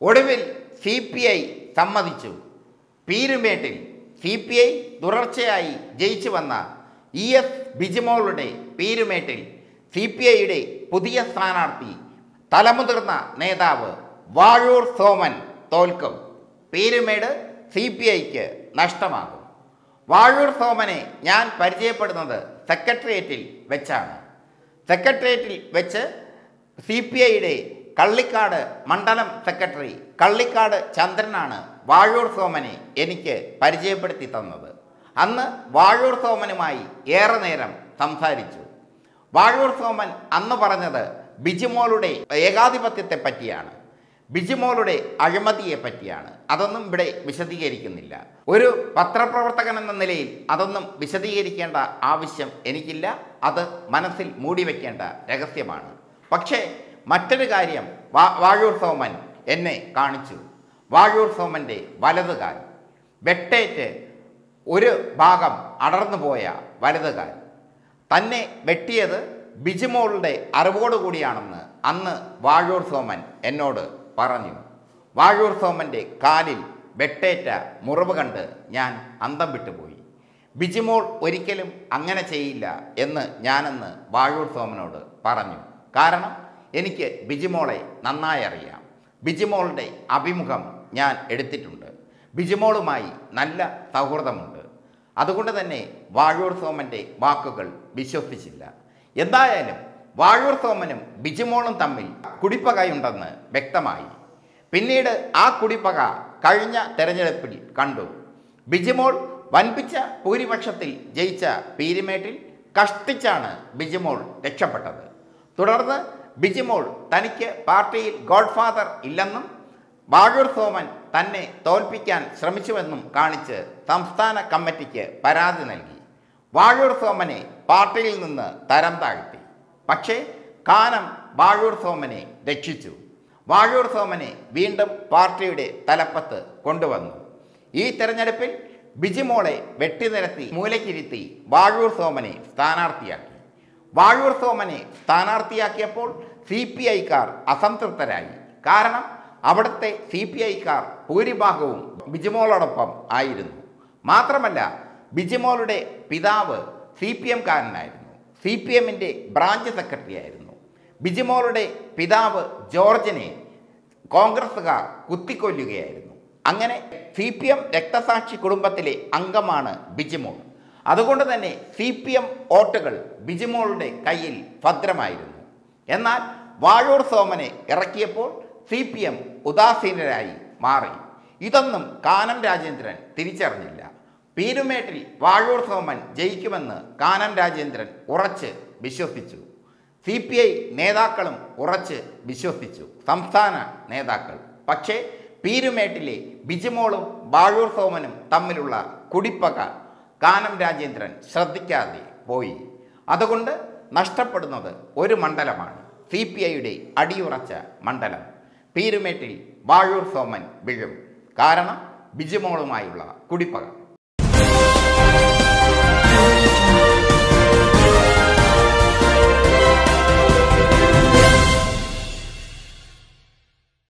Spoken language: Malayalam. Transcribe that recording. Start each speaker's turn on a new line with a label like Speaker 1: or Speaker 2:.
Speaker 1: ഒടുവിൽ സി പി ഐ സമ്മതിച്ചു പീരുമേട്ടിൽ സി പി ഐ തുടർച്ചയായി ജയിച്ചു വന്ന ഇ എസ് ബിജിമോളുടെ പീരുമേട്ടിൽ സി പി ഐയുടെ പുതിയ സ്ഥാനാർത്ഥി തലമുതിർന്ന നേതാവ് വാഴൂർ സോമൻ തോൽക്കും പീരുമേട് സി പി ഐക്ക് നഷ്ടമാകും വാഴൂർ സോമനെ ഞാൻ പരിചയപ്പെടുന്നത് സെക്രട്ടേറിയറ്റിൽ വെച്ചാണ് സെക്രട്ടേറിയറ്റിൽ വെച്ച് സി പി ഐയുടെ കള്ളിക്കാട് മണ്ഡലം സെക്രട്ടറി കള്ളിക്കാട് ചന്ദ്രനാണ് വാഴൂർ സോമനെ എനിക്ക് പരിചയപ്പെടുത്തി തന്നത് അന്ന് വാഴൂർ സോമനുമായി ഏറെ നേരം സംസാരിച്ചു വാഴൂർ സോമൻ അന്ന് പറഞ്ഞത് ബിജിമോളുടെ ഏകാധിപത്യത്തെ പറ്റിയാണ് ബിജിമോളുടെ അഴിമതിയെ പറ്റിയാണ് അതൊന്നും ഇവിടെ വിശദീകരിക്കുന്നില്ല ഒരു പത്രപ്രവർത്തകൻ എന്ന നിലയിൽ അതൊന്നും വിശദീകരിക്കേണ്ട ആവശ്യം എനിക്കില്ല അത് മനസ്സിൽ മൂടിവെക്കേണ്ട രഹസ്യമാണ് പക്ഷേ മറ്റൊരു കാര്യം വാ വാഴൂർ സോമൻ എന്നെ കാണിച്ചു വാഴൂർ സോമൻ്റെ വലതുകാൽ വെട്ടേറ്റ് ഒരു ഭാഗം അടർന്നു പോയ വലതുകാൽ തന്നെ വെട്ടിയത് ബിജിമോളുടെ അറിവോടുകൂടിയാണെന്ന് അന്ന് വാഴൂർ സോമൻ എന്നോട് പറഞ്ഞു വാഴൂർ സോമൻ്റെ കാലിൽ വെട്ടേറ്റ മുറിവ് കണ്ട് ഞാൻ അന്തം വിട്ടുപോയി ബിജിമോൾ ഒരിക്കലും അങ്ങനെ ചെയ്യില്ല എന്ന് ഞാനന്ന് വാഴൂർ സോമനോട് പറഞ്ഞു കാരണം എനിക്ക് ബിജിമോളെ നന്നായി അറിയാം ബിജിമോളുടെ അഭിമുഖം ഞാൻ എടുത്തിട്ടുണ്ട് ബിജിമോളുമായി നല്ല സൗഹൃദമുണ്ട് അതുകൊണ്ട് തന്നെ വാഴൂർ സോമൻ്റെ വാക്കുകൾ വിശ്വസിച്ചില്ല എന്തായാലും വാഴൂർ സോമനും ബിജിമോളും തമ്മിൽ കുടിപ്പകയുണ്ടെന്ന് വ്യക്തമായി പിന്നീട് ആ കുടിപ്പക കഴിഞ്ഞ തെരഞ്ഞെടുപ്പിൽ കണ്ടു ബിജിമോൾ വൻപിച്ച ഭൂരിപക്ഷത്തിൽ ജയിച്ച പീരിമേട്ടിൽ കഷ്ടിച്ചാണ് ബിജിമോൾ രക്ഷപ്പെട്ടത് തുടർന്ന് ബിജിമോൾ തനിക്ക് പാർട്ടിയിൽ ഗോഡ്ഫാദർ ഇല്ലെന്നും വാഴൂർ സോമൻ തന്നെ തോൽപ്പിക്കാൻ ശ്രമിച്ചുവെന്നും കാണിച്ച് സംസ്ഥാന കമ്മിറ്റിക്ക് പരാതി നൽകി വാഴൂർ സോമനെ പാർട്ടിയിൽ നിന്ന് തരം താഴ്ത്തി പക്ഷേ കാനം വാഴൂർ സോമനെ രക്ഷിച്ചു വാഴൂർ സോമനെ വീണ്ടും പാർട്ടിയുടെ തലപ്പത്ത് കൊണ്ടുവന്നു ഈ തെരഞ്ഞെടുപ്പിൽ ബിജിമോളെ വെട്ടിനിരത്തി മൂലക്കിരുത്തി വാഴൂർ സോമനെ സ്ഥാനാർത്ഥിയാക്കി വാഴൂർ സോമനെ സ്ഥാനാർത്ഥിയാക്കിയപ്പോൾ സി പി ഐക്കാർ അസംതൃപ്തരായി കാരണം അവിടുത്തെ സി പി ഐക്കാർ ഭൂരിഭാഗവും ബിജിമോളോടൊപ്പം ആയിരുന്നു മാത്രമല്ല ബിജിമോളുടെ പിതാവ് സി പി എംകാരനായിരുന്നു സി പി എമ്മിൻ്റെ ബ്രാഞ്ച് സെക്രട്ടറി ആയിരുന്നു ബിജിമോളുടെ പിതാവ് ജോർജിനെ കോൺഗ്രസ്സുകാർ കുത്തിക്കൊല്ലുകയായിരുന്നു അങ്ങനെ സി പി എം രക്തസാക്ഷി കുടുംബത്തിലെ അംഗമാണ് ബിജിമോൾ അതുകൊണ്ട് തന്നെ സി പി എം വോട്ടുകൾ ബിജിമോളുടെ കയ്യിൽ ഭദ്രമായിരുന്നു എന്നാൽ വാഴൂർ സോമനെ ഇറക്കിയപ്പോൾ സി പി എം ഉദാസീനരായി മാറി ഇതൊന്നും കാനം രാജേന്ദ്രൻ തിരിച്ചറിഞ്ഞില്ല പീരുമേട്ടിൽ വാഴൂർ സോമൻ ജയിക്കുമെന്ന് കാനം രാജേന്ദ്രൻ ഉറച്ച് വിശ്വസിച്ചു സി പി ഐ നേതാക്കളും ഉറച്ച് വിശ്വസിച്ചു സംസ്ഥാന നേതാക്കൾ പക്ഷേ പീരുമേട്ടിലെ ബിജിമോളും വാഴൂർ സോമനും തമ്മിലുള്ള കുടിപ്പക കാനം രാജേന്ദ്രൻ ശ്രദ്ധിക്കാതെ പോയി അതുകൊണ്ട് നഷ്ടപ്പെടുന്നത് ഒരു മണ്ഡലമാണ് സി പി ഐയുടെ അടിയുറച്ച മണ്ഡലം പീരുമേട്ടിൽ വാഴൂർ സോമൻ വീഴും കാരണം ബിജിമോളുമായുള്ള കുടിപ്പക